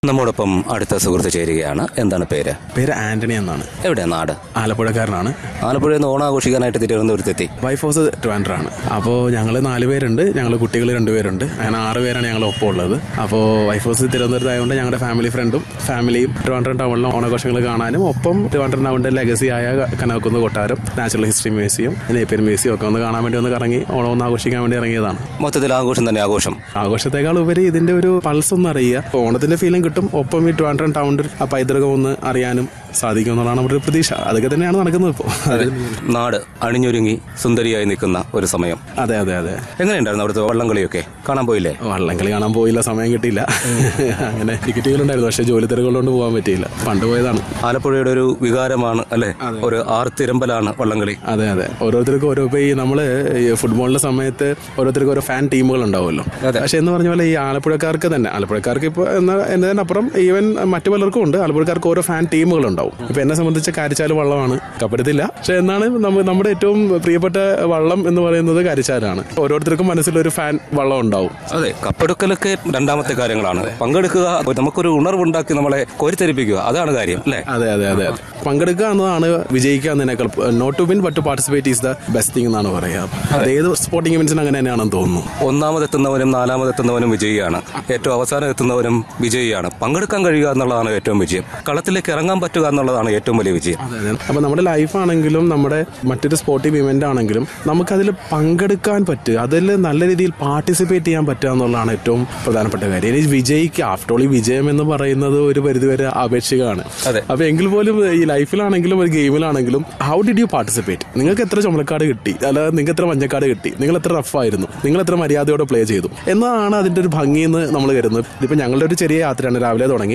നമ്മോടൊപ്പം അടുത്ത സുഹൃത്ത് ചേരുകയാണ് എന്താണ് പേര് പേര് ആന്റണി എന്നാണ് എവിടെയാ നാട് ആലപ്പുഴക്കാരനാണ് ആലപ്പുഴയിൽ നിന്ന് ഓണാഘോഷിക്കാനായിട്ട് തിരുവനന്തപുരത്തെത്തി വൈഫ് ഹൗസ് ട്രിവാൻഡ്രാണ് അപ്പോൾ ഞങ്ങൾ നാല് പേരുണ്ട് ഞങ്ങൾ കുട്ടികൾ രണ്ടുപേരുണ്ട് അങ്ങനെ ആറ് പേരാണ് ഞങ്ങൾ ഒപ്പം ഉള്ളത് അപ്പോൾ വൈഫ് ഹൗസ് തിരുവനന്തപുരത്ത് ആയതുകൊണ്ട് ഞങ്ങളുടെ ഫാമിലി ഫ്രണ്ടും ഫാമിലിയും ട്രിവാൻഡ്രം ടൗണിലെ ഓണാഘോഷങ്ങൾ കാണാനും ഒപ്പം ട്രിവാൻഡ്രം ടൗണിൻ്റെ ലെഗസി ആയ കനകുന്ന് കൊട്ടാരം natural history museum Napier museum ഒക്കെ ഒന്ന് കാണാൻ വേണ്ടി ഒന്ന് കറങ്ങി ഓണം ഒന്ന് ആഘോഷിക്കാൻ വേണ്ടി ഇറങ്ങിയതാണ് മൊത്തത്തിൽ ആഘോഷം തന്നെ ആഘോഷം ആഘോഷത്തെക്കാൾ ഉപരി ഇതിന്റെ ഒരു പൾസ് ഒന്ന് അറിയുക ഓണത്തിന്റെ ഫീലിംഗ് കിട്ടും ഒപ്പം ഈ ട്രിവാൻഡ്രം ടൗണിൽ ആ പൈതൃകം ഒന്ന് അറിയാനും സാധിക്കും എന്നുള്ളതാണ് നമ്മുടെ ഒരു പ്രതീക്ഷ അതൊക്കെ തന്നെയാണ് നടക്കുന്നത് ഇപ്പോൾ നാട് അണിഞ്ഞൊരുങ്ങി സുന്ദരിയായി നിൽക്കുന്ന ഒരു സമയം അതെ അതെ അതെ എങ്ങനെയുണ്ടായിരുന്നു അവിടുത്തെ വള്ളംകളിയൊക്കെ കാണാൻ പോയില്ലേ വള്ളംകളി കാണാൻ പോയില്ല സമയം കിട്ടിയില്ല അങ്ങനെ ടിക്കറ്റുകളുണ്ടായിരുന്നു പക്ഷേ ജോലി തിരക്കുള്ളതുകൊണ്ട് പോകാൻ പറ്റിയില്ല പണ്ട് പോയതാണ് ആലപ്പുഴയുടെ ഒരു വികാരമാണ് അല്ലെ ഒരു ആർത്തിരമ്പലാണ് വള്ളംകളി അതെ അതെ ഓരോരുത്തർക്കും ഓരോ ഇപ്പൊ ഈ നമ്മള് ഈ ഫുട്ബോളിന്റെ സമയത്ത് ഓരോരുത്തർക്കും ഓരോ ഫാൻ ടീമുകൾ ഉണ്ടാവുമല്ലോ പക്ഷെ എന്ന് പറഞ്ഞ പോലെ ഈ ആലപ്പുഴക്കാർക്ക് തന്നെ ആലപ്പുഴക്കാർക്ക് ഇപ്പോൾ എന്ന എന്നതിനപ്പുറം ഈവൻ മറ്റു പലർക്കും ഉണ്ട് ആലപ്പുഴക്കാർക്ക് ഓരോ ഫാൻ ടീമുകൾ ഉണ്ടാവും ഇപ്പൊ എന്നെ സംബന്ധിച്ച് കാരിച്ചാൽ വള്ളമാണ് കപ്പെടുത്തില്ല പക്ഷെ എന്നാണ് നമ്മ- നമ്മുടെ ഏറ്റവും പ്രിയപ്പെട്ട വള്ളം എന്ന് പറയുന്നത് കാരിച്ചാലാണ് ഓരോരുത്തർക്കും മനസ്സിലൊരു ഫാൻ വള്ളം ഉണ്ടാവും അതെ കപ്പെടുക്കലൊക്കെ രണ്ടാമത്തെ കാര്യങ്ങളാണ് പങ്കെടുക്കുക നമുക്കൊരു ഉണർവുണ്ടാക്കി നമ്മളെ കോരിത്തരിപ്പിക്കുക അതാണ് കാര്യം അല്ലേ അതെ അതെ അതെ അതെ പങ്കെടുക്കുക എന്നതാണ് വിജയിക്കുക എന്നതിനേക്കാൾ not to win but to participate is the best thing എന്നാണ് പറയുക അത് ഏത് സ്പോർട്ടിംഗ് ഇവന്റ്സിനും അങ്ങനെ തന്നെയാണെന്ന് തോന്നുന്നു ഒന്നാമതെത്തുന്നവനും നാലാമതെത്തുന്നവനും വിജയിയാണ് ഏറ്റവും അവസാനം എത്തുന്നവനും വിജയിയാണ് പങ്കെടുക്കാൻ കഴിയുക എന്നുള്ളതാണ് ഏറ്റവും വിജയം കളത്തിലേക്ക് ഇറങ്ങാൻ പറ്റുക എന്നുള്ളതാണ് ഏറ്റവും വലിയ വിജയം അപ്പൊ നമ്മുടെ ലൈഫാണെങ്കിലും നമ്മുടെ മറ്റൊരു സ്പോർട്ടിംഗ് ഇവന്റ് ആണെങ്കിലും നമുക്കതിൽ പങ്കെടുക്കാൻ പറ്റുക അതിൽ നല്ല രീതിയിൽ പാർട്ടിസിപ്പേറ്റ് ചെയ്യാൻ പറ്റുക എന്നുള്ളതാണ് ഏറ്റവും പ്രധാനപ്പെട്ട കാര്യം ഇനി വിജയിക്കുക ആഫ്റ്റർ ഓൾ ഈ വിജയം എന്ന് പറയുന്നത് ഒരു പരിധിവരെ ആപേക്ഷികമാണ് അതെ. അപ്പൊ എങ്കിൽ പോലും ഈ ലൈഫിലാണെങ്കിലും ഒരു ഗെയിമിലാണെങ്കിലും ഹൗ ഡിഡ് യു പാർട്ടിസിപ്പേറ്റ് നിങ്ങൾക്ക് എത്ര ചുമലക്കാട് കിട്ടി അല്ലാതെ നിങ്ങൾക്ക് എത്ര മഞ്ഞക്കാട് കിട്ടി നിങ്ങൾ എത്ര റഫായിരുന്നു നിങ്ങൾ എത്ര മര്യാദയോടെ പ്ലേ ചെയ്തു എന്നതാണ് അതിന്റെ ഒരു ഭംഗി എന്ന് നമ്മൾ കരുതുന്നത് ഇതിപ്പോ ഞങ്ങളുടെ ഒരു ചെറിയ യാത്രയാണ് രാവിലെ തുടങ്ങി